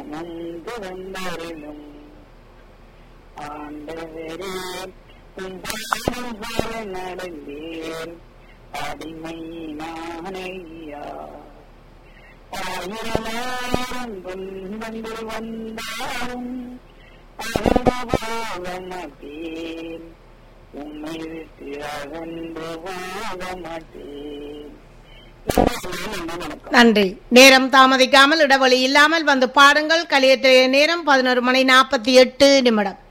சுமந்து வந்தருளும் ஆண்டவரே உம் பாதம் போல நடந்தேன் அடிமை நானையா ஆயிரமாயிரம் துன்பங்கள் வந்தாலும் அகன்று மாட்டேன் உம்மை விட்டு அகன்று வாழ மாட்டேன் வணக்கம் நன்றி நேரம் தாமதிக்காமல் இடைவெளி இல்லாமல் வந்து பாடுங்கள் கலியத்திலே நேரம் பதினோரு மணி நாற்பத்தி எட்டு நிமிடம்